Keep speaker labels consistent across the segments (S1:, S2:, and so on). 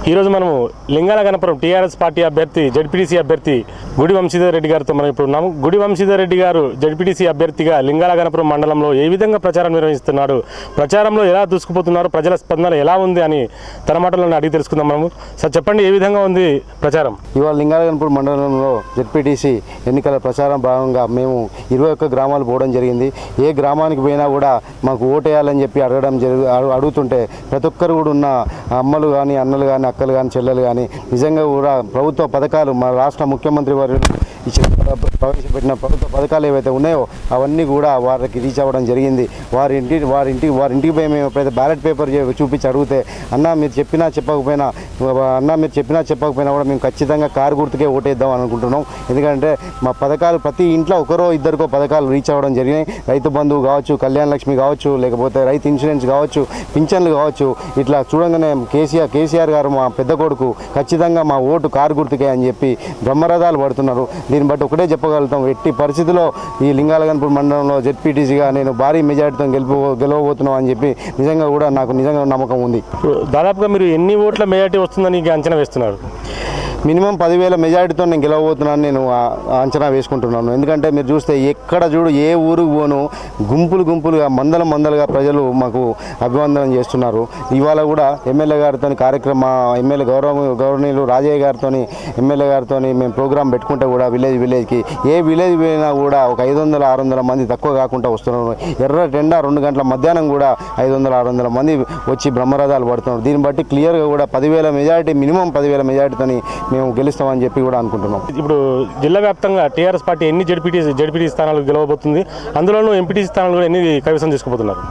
S1: ఈరోజు మనము Lingala Ganapuram TRS party అభ్యర్థి జడ్పీటీసీ అభ్యర్థి గుడి వంశీధర్ రెడ్డి గారితో మనం ఇప్పుడు ఉన్నాము గుడి వంశీధర్ రెడ్డి గారు జడ్పీటీసీ అభ్యర్థిగా లింగాల గణపురం మండలంలో ఏ విధంగా ప్రచారం నిర్వహిస్తున్నాడు ప్రచారంలో ఎలా దూసుకుపోతున్నారు ప్రజల స్పందన ఎలా ఉంది అని తన మాటలను అడిగి తెలుసుకుందాం మనము సార్ చెప్పండి ఏ విధంగా ఉంది ప్రచారం
S2: ఇవాళ లింగాలగన్పూర్ మండలంలో జెడ్పీటీసీ ఎన్నికల ప్రచారం భాగంగా మేము ఇరవై ఒక్క గ్రామాలు పోవడం జరిగింది ఏ గ్రామానికి పోయినా కూడా మాకు ఓటేయాలని చెప్పి అడగడం జరుగు అడు- అడుగుతుంటే ప్రతి ఒక్కరు కూడా ఉన్న అమ్మలు కానీ అన్నలు కానీ అక్కలు కానీ చెల్లెలు కానీ నిజంగా కూడా ప్రభుత్వ పథకాలు మా రాష్ట్ర ముఖ్యమంత్రి వారు ఇచ్చిన ప్రవేశపెట్టిన ప్రభుత్వ పథకాలు ఏవైతే ఉన్నాయో అవన్నీ కూడా వారికి రీచ్ అవ్వడం జరిగింది వారి ఇంటి వారి ఇంటికి వారి ఇంటికి పోయి మేము ఎప్పుడైతే బ్యాలెట్ పేపర్ చే- చూపించి అడిగితే అన్న మీరు చెప్పినా చెప్పకపోయినా అన్న మీరు చెప్పినా చెప్పకపోయినా కూడా మేము ఖచ్చితంగా కారు గుర్తుకే ఓటేద్దాం అనుకుంటున్నాం ఎందుకంటే మా పథకాలు ప్రతి ఇంట్లో ఒకరో ఇద్దరికో పథకాలు రీచ్ అవ్వడం జరిగినాయి రైతు బంధువు కావచ్చు కళ్యాణ లక్ష్మి కావచ్చు లేకపోతే రైతు ఇన్సూరెన్స్ కావచ్చు పింఛన్లు కావచ్చు ఇట్లా చూడంగానే కేసీఆర్ కేసీఆర్ గారు మా పెద్ద కొడుకు ఖచ్చితంగా మా ఓటు కారు గుర్తుకే అని చెప్పి బ్రహ్మరథాలు పడుతున్నారు దీన్ని బట్టి ఒకటే చెప్పగలుగుతాం ఎట్టి పరిస్థితిలో ఈ లింగాలగన్పూర్ మండలంలో జెడ్పీటీసీగా నేను భారీ మెజార్టీతో గెలుపు గెలవబోతున్నాం అని చెప్పి నిజంగా కూడా నాకు నిజంగా నమ్మకం ఉంది
S1: ఇప్పుడు దాదాపుగా మీరు ఎన్ని ఓట్ల మెజార్టీ వస్తుందని ఇక అంచనా వేస్తున్నారు
S2: మినిమం పదివేల మెజారిటీతో నేను గెలవబోతున్నాను నేను ఆ- ఆ అంచనా వేసుకుంటున్నాను ఎందుకంటే మీరు చూస్తే ఎక్కడ చూడు ఏ ఊరుకు పోను గుంపులు గుంపులుగా మందల మందలుగా ప్రజలు మాకు అభివందనం చేస్తున్నారు ఇవాళ కూడా ఎమ్మెల్యే గారితో కార్యక్రమ ఎమ్మెల్యే గౌరవ గౌరవనీయులు రాజయ్య గారితో ఎమ్మెల్యే గారితో మేము ప్రోగ్రాం పెట్టుకుంటే కూడా విలేజ్ విలేజ్కి ఏ విలేజ్ పోయినా కూడా ఒక ఐదు వందల ఆరు వందల మంది తక్కువ కాకుండా వస్తున్నారు ఎర్ర టెండా రెండు గంటల మధ్యాహ్నం కూడా ఐదు వందల ఆరు వందల మంది వచ్చి బ్రహ్మరథాలు పడుతున్నారు దీన్ని బట్టి క్లియర్గా కూడా పదివేల మెజారిటీ మినిమం పదివేల మెజారిటీతోని మేము గెలుస్తామని చెప్పి కూడా అనుకుంటున్నాం
S1: ఇప్పుడు జిల్లా వ్యాప్తంగా టీఆర్ఎస్ పార్టీ ఎన్ని జడ్పీటీ జడ్పీటీ స్థానాలు గెలవబోతుంది అందులోనూ ఎంపీటీసీ స్థానాలు కూడా ఎన్ని కైవసం చేసుకోబోతున్నారు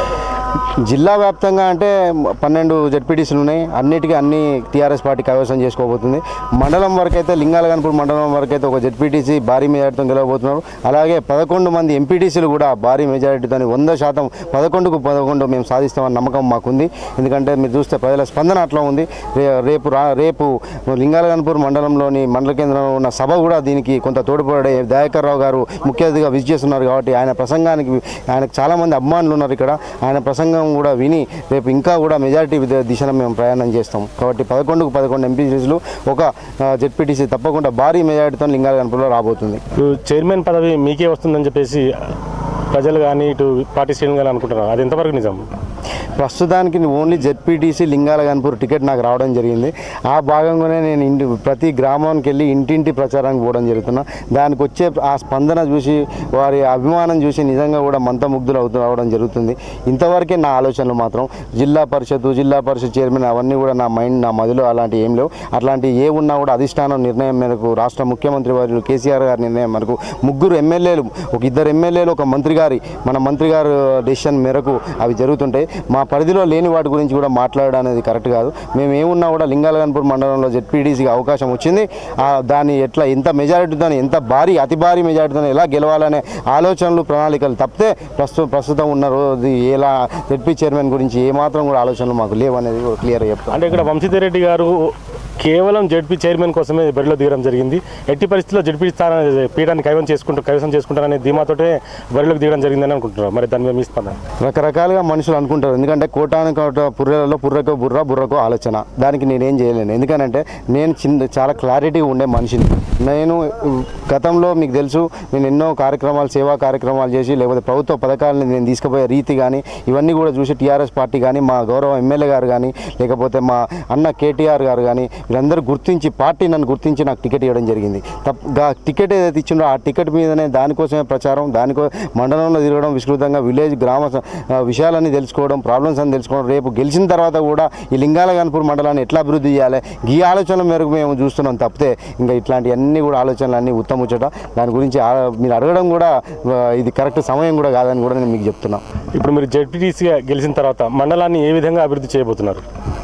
S2: జిల్లా వ్యాప్తంగా అంటే పన్నెండు జడ్పీటీసీలు ఉన్నాయి అన్నిటికీ అన్ని టీఆర్ఎస్ పార్టీ కైవసం చేసుకోబోతుంది మండలం వరకు అయితే లింగాలగన్పూర్ మండలం వరకు అయితే ఒక జడ్పీటీసీ భారీ మెజారిటీతో గెలవబోతున్నారు అలాగే పదకొండు మంది ఎంపీటీసీలు కూడా భారీ మెజారిటీతో వంద శాతం పదకొండుకు పదకొండు మేము సాధిస్తామన్న నమ్మకం మాకుంది ఎందుకంటే మీరు చూస్తే ప్రజల స్పందన అట్లా ఉంది రే- రేపు రా రేపు లింగాలగన్పూర్ మండలంలోని మండల కేంద్రంలో ఉన్న సభ కూడా దీనికి కొంత తోడ్పడే దయాకర్ రావు గారు ముఖ్య అతిథిగా విజిట్ చేస్తున్నారు కాబట్టి ఆయన ప్రసంగానికి ఆయనకు చాలామంది అభిమానులు ఉన్నారు ఇక్కడ ఆయన ప్రసంగం కూడా విని రేపు ఇంకా కూడా మెజారిటీ దిశలో మేము ప్రయాణం చేస్తాం కాబట్టి పదకొండుకు పదకొండు ఎంపీసీలు ఒక జెడ్పీటీసీ తప్పకుండా భారీ మెజారిటీతో లింగాలగన్పూర్లో రాబోతుంది
S1: ఇప్పుడు చైర్మన్ పదవి మీకే వస్తుందని చెప్పేసి ప్రజలు కానీ ఇటు పార్టీ శ్రేణులు కానీ అనుకుంటున్నారు అది ఎంతవరకు నిజం
S2: ప్రస్తుతానికి only ZPTC Lingala Ganpur ticket నాకు రావడం జరిగింది ఆ భాగంగానే నేను ఇంటి ప్రతి గ్రామానికి వెళ్ళి ఇంటింటి ప్రచారానికి పోవడం జరుగుతున్నా దానికి వచ్చే ఆ స్పందన చూసి వారి అభిమానం చూసి నిజంగా కూడా మంతముగ్ధులు అవుతూ రావడం జరుగుతుంది ఇంతవరకే నా ఆలోచనలు మాత్రం జిల్లా పరిషత్ జిల్లా పరిషత్ చైర్మన్ అవన్నీ కూడా నా మైండ్ నా మదిలో అలాంటివి ఏం లేవు అట్లాంటి ఏ ఉన్నా కూడా అధిష్టానం నిర్ణయం మేరకు రాష్ట్ర ముఖ్యమంత్రి వారు కేసీఆర్ గారి నిర్ణయం మేరకు ముగ్గురు ఎమ్మెల్యేలు ఒక ఇద్దరు ఎమ్మెల్యేలు ఒక మంత్రి గారి మన మంత్రి గారు డెసిషన్ మేరకు అవి జరుగుతుంటాయి మా పరిధిలో లేని వాటి గురించి కూడా మాట్లాడడం అనేది కరెక్ట్ కాదు మేము ఏమున్నా కూడా లింగాలగన్పూర్ మండలంలో జెడ్పీటీసీకి అవకాశం వచ్చింది ఆ దాన్ని ఎట్లా ఎంత మెజారిటీతో ఎంత భారీ అతి భారీ మెజారిటీతో ఎలా గెలవాలనే ఆలోచనలు ప్రణాళికలు తప్పితే ప్రస్తుతం ప్రస్తుతం ఉన్న రోజు ఎలా జెడ్పీ చైర్మన్ గురించి ఏమాత్రం కూడా ఆలోచనలు మాకు లేవు అనేది క్లియర్గా చెప్తాను
S1: అంటే ఇక్కడ వంశీధర్ రెడ్డి గారు కేవలం జడ్పీ చైర్మన్ కోసమే బరిలో దిగడం జరిగింది ఎట్టి పరిస్థితుల్లో జడ్పీ స్థానం పీఠాన్ని కైవసం చేసుకుంటూ కైవసం చేసుకుంటారనే ధీమాతోటే బరిలోకి దిగడం జరిగిందని అనుకుంటున్నారు మరి దాని మీద మీ స్పందన
S2: రకరకాలుగా మనుషులు అనుకుంటారు ఎందుకంటే కోటాను కోట పుర్రెలలో పుర్రకు బుర్ర బుర్రకు ఆలోచన దానికి నేనేం చేయలేను ఎందుకనంటే నేను చిన్న చాలా క్లారిటీగా ఉండే మనిషిని నేను గతంలో మీకు తెలుసు నేను ఎన్నో కార్యక్రమాలు సేవా కార్యక్రమాలు చేసి లేకపోతే ప్రభుత్వ పథకాలను నేను తీసుకుపోయే రీతి కానీ ఇవన్నీ కూడా చూసి టీఆర్ఎస్ పార్టీ కానీ మా గౌరవ ఎమ్మెల్యే గారు కానీ లేకపోతే మా అన్న కేటీఆర్ గారు కానీ వీళ్ళందరూ గుర్తించి పార్టీ నన్ను గుర్తించి నాకు టికెట్ ఇవ్వడం జరిగింది తప్ప గా- టికెట్ ఏదైతే ఇచ్చిందో ఆ టికెట్ మీదనే దానికోసమే ప్రచారం దానికో మండలంలో తిరగడం విస్తృతంగా విలేజ్ గ్రామ స- ఆ, విషయాలన్నీ తెలుసుకోవడం ప్రాబ్లమ్స్ అని తెలుసుకోవడం రేపు గెలిచిన తర్వాత కూడా ఈ లింగాల గన్పూర్ మండలాన్ని ఎట్లా అభివృద్ధి చేయాలి ఈ ఆలోచనల మేరకు మేము చూస్తున్నాం తప్పితే ఇంకా ఇట్లాంటివన్నీ కూడా ఆలోచనలు అన్నీ ఉత్తముచ్చట దాని గురించి ఆ- మీరు అడగడం కూడా ఆ, ఇది కరెక్ట్ సమయం కూడా కాదని కూడా నేను మీకు చెప్తున్నా
S1: ఇప్పుడు మీరు జడ్పీటీసీగా గెలిచిన తర్వాత మండలాన్ని ఏ విధంగా అభివృద్ధి చేయబోతున్నారు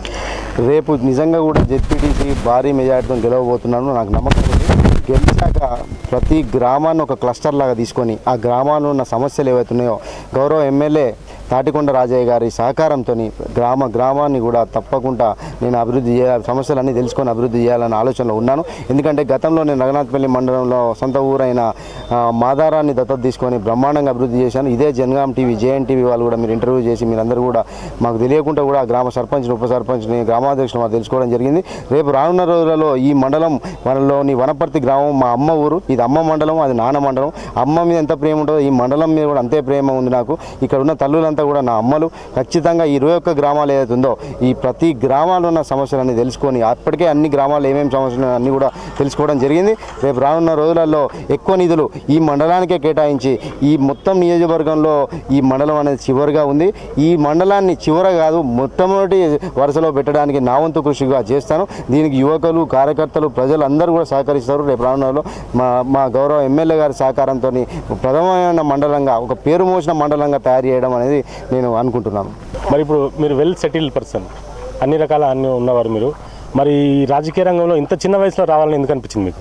S2: రేపు నిజంగా కూడా జెడ్పీటీసీ భారీ మెజార్టీతో గెలవబోతున్నాను నాకు నమ్మకం ఉంది గెలిచాక ప్రతి గ్రామాన్ని ఒక క్లస్టర్ లాగా తీసుకొని ఆ గ్రామాల్లో ఉన్న సమస్యలు ఏవైతే ఉన్నాయో గౌరవ ఎమ్మెల్యే తాటికొండ రాజయ్య గారి సహకారంతో గ్రామ గ్రామాన్ని కూడా తప్పకుండా నేను అభివృద్ధి చేయాలి సమస్యలన్నీ తెలుసుకొని అభివృద్ధి చేయాలనే ఆలోచనలో ఉన్నాను ఎందుకంటే గతంలో నేను రఘునాథపల్లి మండలంలో సొంత ఊరైన ఆ, మాదారాన్ని దత్తత తీసుకొని బ్రహ్మాండంగా అభివృద్ధి చేశాను ఇదే జనగాం టీవీ జేఎన్ టీవీ వాళ్ళు కూడా మీరు ఇంటర్వ్యూ చేసి మీరందరూ కూడా మాకు తెలియకుండా కూడా ఆ గ్రామ సర్పంచ్ని ఉప సర్పంచ్ని గ్రామాధ్యక్షులు మాకు తెలుసుకోవడం జరిగింది రేపు రానున్న రోజులలో ఈ మండలం మనలోని వనపర్తి గ్రామం మా అమ్మ ఊరు ఇది అమ్మ మండలం అది నాన్న మండలం అమ్మ మీద ఎంత ప్రేమ ఉంటుందో ఈ మండలం మీద కూడా అంతే ప్రేమ ఉంది నాకు ఇక్కడ ఉన్న తల్లులంతా కూడా నా అమ్మలు ఖచ్చితంగా ఈ ఇరవై ఒక్క గ్రామాలు ఏదైతే ఉందో ఈ ప్రతి గ్రామాల్లో ఉన్న సమస్యలన్నీ తెలుసుకొని అప్పటికే అన్ని గ్రామాలు ఏమేమి సమస్యలు ఉన్నాయో అన్నీ కూడా తెలుసుకోవడం జరిగింది రేపు రానున్న రోజులలో ఎక్కువ నిధులు ఈ మండలానికే కేటాయించి ఈ మొత్తం నియోజకవర్గంలో ఈ మండలం అనేది చివరిగా ఉంది ఈ మండలాన్ని చివర కాదు మొట్టమొదటి వరుసలో పెట్టడానికి నా వంతు కృషిగా చేస్తాను దీనికి యువకులు కార్యకర్తలు ప్రజలు అందరూ కూడా సహకరిస్తారు రేపు రానున్నలో మా మా గౌరవ ఎమ్మెల్యే గారి సహకారంతో ప్రథమమైన మండలంగా ఒక పేరు మోసిన మండలంగా తయారు చేయడం అనేది నేను అనుకుంటున్నాను
S1: మరి ఇప్పుడు మీరు వెల్ సెటిల్డ్ పర్సన్ అన్ని రకాల అన్ని ఉన్నవారు మీరు మరి ఈ రాజకీయ రంగంలో ఇంత చిన్న వయసులో రావాలని ఎందుకు అనిపించింది మీకు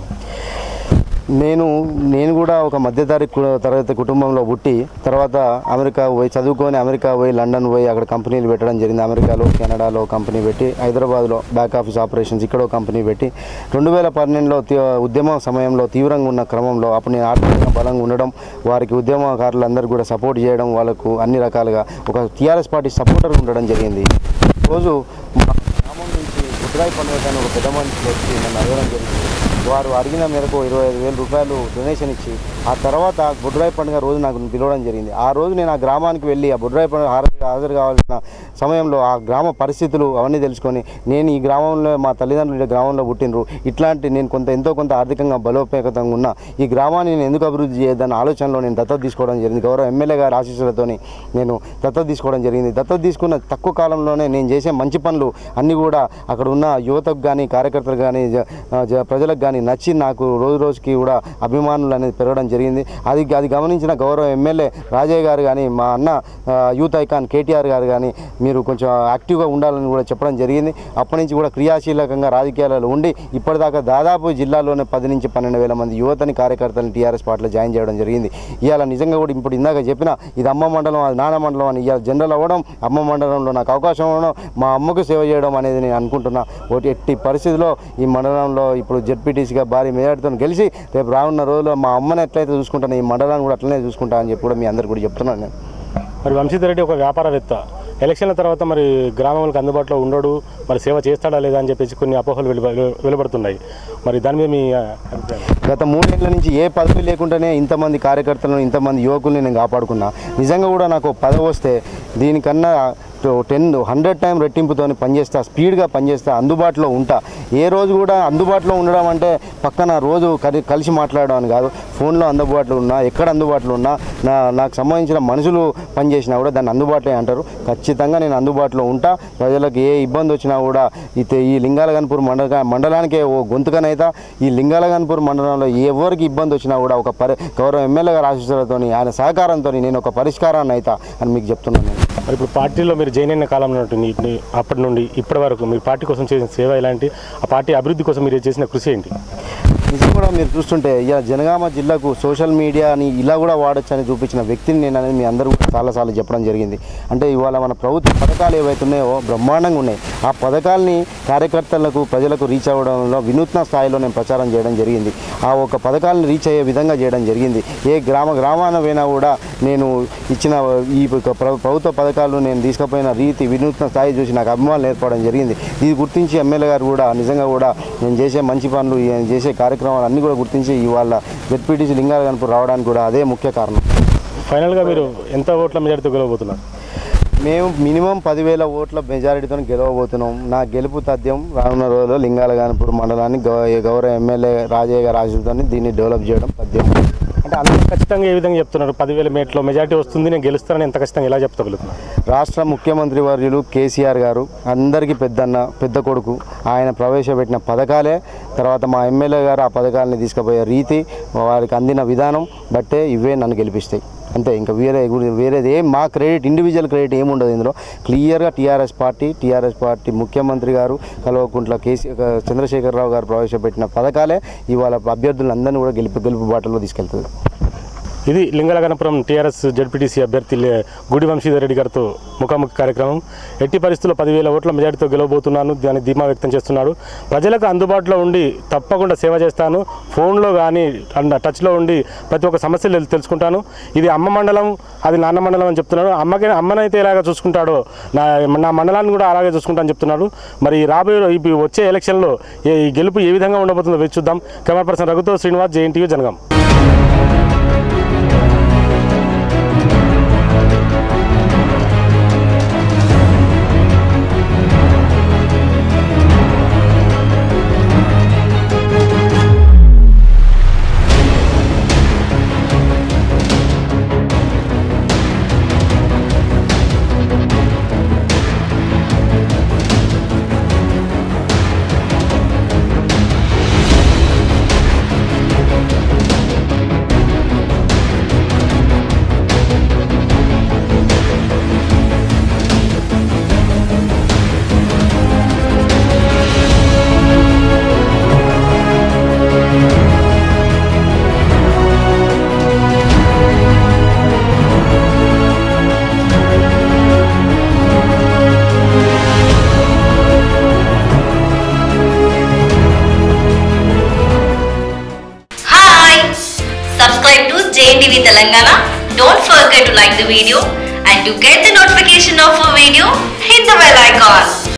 S2: నేను నేను కూడా ఒక మధ్యతరగతి కు- తరగతి కుటుంబంలో పుట్టి తర్వాత అమెరికా పోయి చదువుకొని అమెరికా పోయి లండన్ పోయి అక్కడ కంపెనీలు పెట్టడం జరిగింది అమెరికాలో కెనడాలో కంపెనీ పెట్టి హైదరాబాద్లో బ్యాక్ ఆఫీస్ ఆపరేషన్స్ ఇక్కడ కంపెనీ పెట్టి రెండు వేల పన్నెండులో తీ- ఉద్యమ సమయంలో తీవ్రంగా ఉన్న క్రమంలో అప్పుడు నేను ఆర్థికంగా బలంగా ఉండడం వారికి ఉద్యమకారులందరూ కూడా సపోర్ట్ చేయడం వాళ్ళకు అన్ని రకాలుగా ఒక టీఆర్ఎస్ పార్టీ సపోర్టర్గా ఉండడం జరిగింది రోజు మా గ్రామం నుంచి గుడ్రాయి పండుగ అని ఒక పెద్ద మనిషి వచ్చి నన్ను అడగడం జరిగింది వారు అడిగిన మేరకు ఇరవై ఐదు వేల రూపాయలు డొనేషన్ ఇచ్చి ఆ తర్వాత బుడ్రాయి పండుగ రోజు నాకు పిలవడం జరిగింది ఆ రోజు నేను ఆ గ్రామానికి వెళ్ళి ఆ బుడ్రాయి పండుగ హాజరు హాజరు కావాల్సిన సమయంలో ఆ గ్రామ పరిస్థితులు అవన్నీ తెలుసుకొని నేను ఈ గ్రామంలో మా తల్లిదండ్రులు ఈ గ్రామంలో పుట్టినరు ఇట్లాంటి నేను కొంత ఎంతో కొంత ఆర్థికంగా బలోపేతంగా ఉన్న ఈ గ్రామాన్ని నేను ఎందుకు అభివృద్ధి చేయదన్న ఆలోచనలో నేను దత్తత తీసుకోవడం జరిగింది గౌరవ ఎమ్మెల్యే గారి ఆశీస్సులతోని నేను దత్తత తీసుకోవడం జరిగింది దత్తత తీసుకున్న తక్కువ కాలంలోనే నేను చేసే మంచి పనులు అన్నీ కూడా అక్కడ ఉన్న యువతకు కానీ కార్యకర్తలకు కానీ జ- ఆ, జ- ప్రజలకు కానీ నచ్చి నాకు రోజు రోజుకి కూడా అభిమానులు అనేది పెరగడం జరిగింది అది అది గమనించిన గౌరవ ఎమ్మెల్యే రాజయ్య గారు కానీ మా అన్న ఆ, యూత్ ఐకాన్ కేటీఆర్ గారు కానీ మీరు కొంచెం యాక్టివ్గా ఉండాలని కూడా చెప్పడం జరిగింది అప్పటి నుంచి కూడా క్రియాశీలకంగా రాజకీయాలలో ఉండి ఇప్పటిదాకా దాదాపు జిల్లాలోనే పది నుంచి పన్నెండు వేల మంది యువతని కార్యకర్తలను టీఆర్ఎస్ పార్టీలో జాయిన్ చేయడం జరిగింది ఇవాళ నిజంగా కూడా ఇప్పుడు ఇందాక చెప్పిన ఇది అమ్మ మండలం అది నాన్న మండలం అని ఇవాళ జనరల్ అవ్వడం అమ్మ మండలంలో నాకు అవకాశం అవ్వడం మా అమ్మకు సేవ చేయడం అనేది నేను అనుకుంటున్నా ఒకటి ఎట్టి పరిస్థితిలో ఈ మండలంలో ఇప్పుడు జెడ్పీటీసీగా భారీ మేయర్తో గెలిచి రేపు రానున్న రోజుల్లో మా అమ్మని ఎట్లయితే చూసుకుంటాను ఈ మండలాన్ని కూడా అట్లనే చూసుకుంటా అని చెప్పి కూడా మీ అందరు కూడా చెప్తున్నాను నేను
S1: మరి వంశీధర్ రెడ్డి ఒక వ్యాపారవేత్త ఎలక్షన్ల తర్వాత మరి గ్రామాలకు అందుబాటులో ఉండడు మరి సేవ చేస్తాడా లేదా అని చెప్పేసి కొన్ని అపోహలు వెలువ వెలువడుతున్నాయి మరి దాని మీద మీ ఆ, అభిప్రాయం
S2: గత మూడేళ్ల నుంచి ఏ పదవి లేకుండానే ఇంతమంది కార్యకర్తలను ఇంతమంది యువకుల్ని నేను కాపాడుకున్నా నిజంగా కూడా నాకు పదవి వస్తే దీనికన్నా టెన్ హండ్రెడ్ టైం రెట్టింపుతోని పనిచేస్తా స్పీడ్గా పనిచేస్తా అందుబాటులో ఉంటా ఏ రోజు కూడా అందుబాటులో ఉండడం అంటే పక్కన రోజు కలి కలిసి మాట్లాడడం అని కాదు ఫోన్లో అందుబాటులో ఉన్నా ఎక్కడ అందుబాటులో ఉన్నా నా నాకు సంబంధించిన మనుషులు పనిచేసినా కూడా దాన్ని అందుబాటులో అంటారు ఖచ్చితంగా నేను అందుబాటులో ఉంటా ప్రజలకు ఏ ఇబ్బంది వచ్చినా కూడా ఇతే ఈ లింగాలగన్పూర్ మండల మండలానికే ఓ గొంతుకనైతా ఈ లింగాలగన్పూర్ మండలంలో ఎవరికి ఇబ్బంది వచ్చినా కూడా ఒక పరి గౌరవ ఎమ్మెల్యే గారి ఆశీస్సులతో ఆయన సహకారంతో నేను ఒక పరిష్కారాన్ని అవుతా అని మీకు చెప్తున్నాను నేను
S1: మరి ఇప్పుడు పార్టీలో మీరు జాయిన్ అయిన కాలంలో నుండి ఇప్పటి- అప్పటి నుండి ఇప్పటి వరకు మీరు పార్టీ కోసం చేసిన సేవ ఎలాంటి ఆ పార్టీ అభివృద్ధి కోసం మీరు చేసిన కృషి ఏంటి
S2: నిజం కూడా మీరు చూస్తుంటే ఇలా జనగామ జిల్లాకు సోషల్ మీడియాని ఇలా కూడా వాడచ్చు అని చూపించిన వ్యక్తిని నేను అనేది మీ అందరూ కూడా చాలాసార్లు చెప్పడం జరిగింది అంటే ఇవాళ మన ప్రభుత్వ పథకాలు ఏవైతే ఉన్నాయో బ్రహ్మాండంగా ఉన్నాయి ఆ పథకాల్ని కార్యకర్తలకు ప్రజలకు రీచ్ అవ్వడంలో వినూత్న స్థాయిలో నేను ప్రచారం చేయడం జరిగింది ఆ ఒక పథకాలను రీచ్ అయ్యే విధంగా చేయడం జరిగింది ఏ గ్రామ గ్రామాన పోయినా కూడా నేను ఇచ్చిన ఈ ప్ర- ప్రభుత్వ పథకాలు నేను తీసుకుపోయిన రీతి వినూత్న స్థాయి చూసి నాకు అభిమానులు ఏర్పడడం జరిగింది ఇది గుర్తించి ఎమ్మెల్యే గారు కూడా నిజంగా కూడా నేను చేసే మంచి పనులు నేను చేసే కార్యక్రమాలు అన్నీ కూడా గుర్తించి ఇవాళ జెడ్పీటీసీ లింగాల కనుపు రావడానికి కూడా అదే ముఖ్య కారణం
S1: ఫైనల్గా మీరు ఎంత ఓట్ల మెజార్టీతో గెలవబోతున్నారు
S2: మేము మినిమం పదివేల ఓట్ల మెజారిటీతో గెలవబోతున్నాం నా గెలుపు తథ్యం రానున్న రోజుల్లో లింగాలగానపూర్ మండలాన్ని గౌ- గౌరవ ఎమ్మెల్యే రాజయ్య గారి ఆశీస్సుతో దీన్ని డెవలప్ చేయడం తథ్యం
S1: అంటే అంత ఖచ్చితంగా ఏ విధంగా చెప్తున్నారు పదివేల మేట్లో మెజార్టీ వస్తుంది నేను గెలుస్తానని ఎంత ఖచ్చితంగా ఎలా చెప్తగలుగుతున్నారు
S2: రాష్ట్ర ముఖ్యమంత్రి వర్యులు కేసీఆర్ గారు అందరికీ పెద్దన్న పెద్ద కొడుకు ఆయన ప్రవేశపెట్టిన పథకాలే తర్వాత మా ఎమ్మెల్యే గారు ఆ పథకాలని తీసుకుపోయే రీతి వారికి అందిన విధానం బట్టే ఇవే నన్ను గెలిపిస్తాయి అంతే ఇంకా వేరే గురి- వేరేది ఏం మా క్రెడిట్ ఇండివిజువల్ క్రెడిట్ ఏముండదు ఇందులో క్లియర్గా టీఆర్ఎస్ పార్టీ టీఆర్ఎస్ పార్టీ ముఖ్యమంత్రి గారు కల్వకుంట్ల కేసీ చంద్రశేఖరరావు గారు ప్రవేశపెట్టిన పథకాలే ఇవాళ అభ్యర్థులందరినీ కూడా గెలుపు గెలుపు బాటలో తీసుకెళ్తుంది
S1: ఇది లింగలగనపురం టీఆర్ఎస్ జడ్పీటీసీ అభ్యర్థి లే- గుడి వంశీధర్ రెడ్డి గారితో ముఖాముఖి కార్యక్రమం ఎట్టి పరిస్థితుల్లో పదివేల ఓట్ల మెజార్టీతో గెలవబోతున్నాను దాని ధీమా వ్యక్తం చేస్తున్నాడు ప్రజలకు అందుబాటులో ఉండి తప్పకుండా సేవ చేస్తాను ఫోన్లో కానీ అండ్ టచ్లో ఉండి ప్రతి ఒక్క సమస్యలు తెలు- తెలుసుకుంటాను ఇది అమ్మ మండలం అది నాన్న మండలం అని చెప్తున్నాడు అమ్మకి అమ్మనైతే ఎలాగ చూసుకుంటాడో నా నా మండలాన్ని కూడా అలాగే చూసుకుంటాను చెప్తున్నాడు మరి రాబోయే రో- ఇప్పుడు వచ్చే ఎలక్షన్లో ఏ- ఈ గెలుపు ఏ విధంగా ఉండబోతుందో వేచి చూద్దాం కెమెరా పర్సన్ రఘుతో Srinivas JNTV Jangaon
S3: Hi! Subscribe to JNTV Telangana. Don't forget to like the video and to get the notification of a video, hit the bell icon.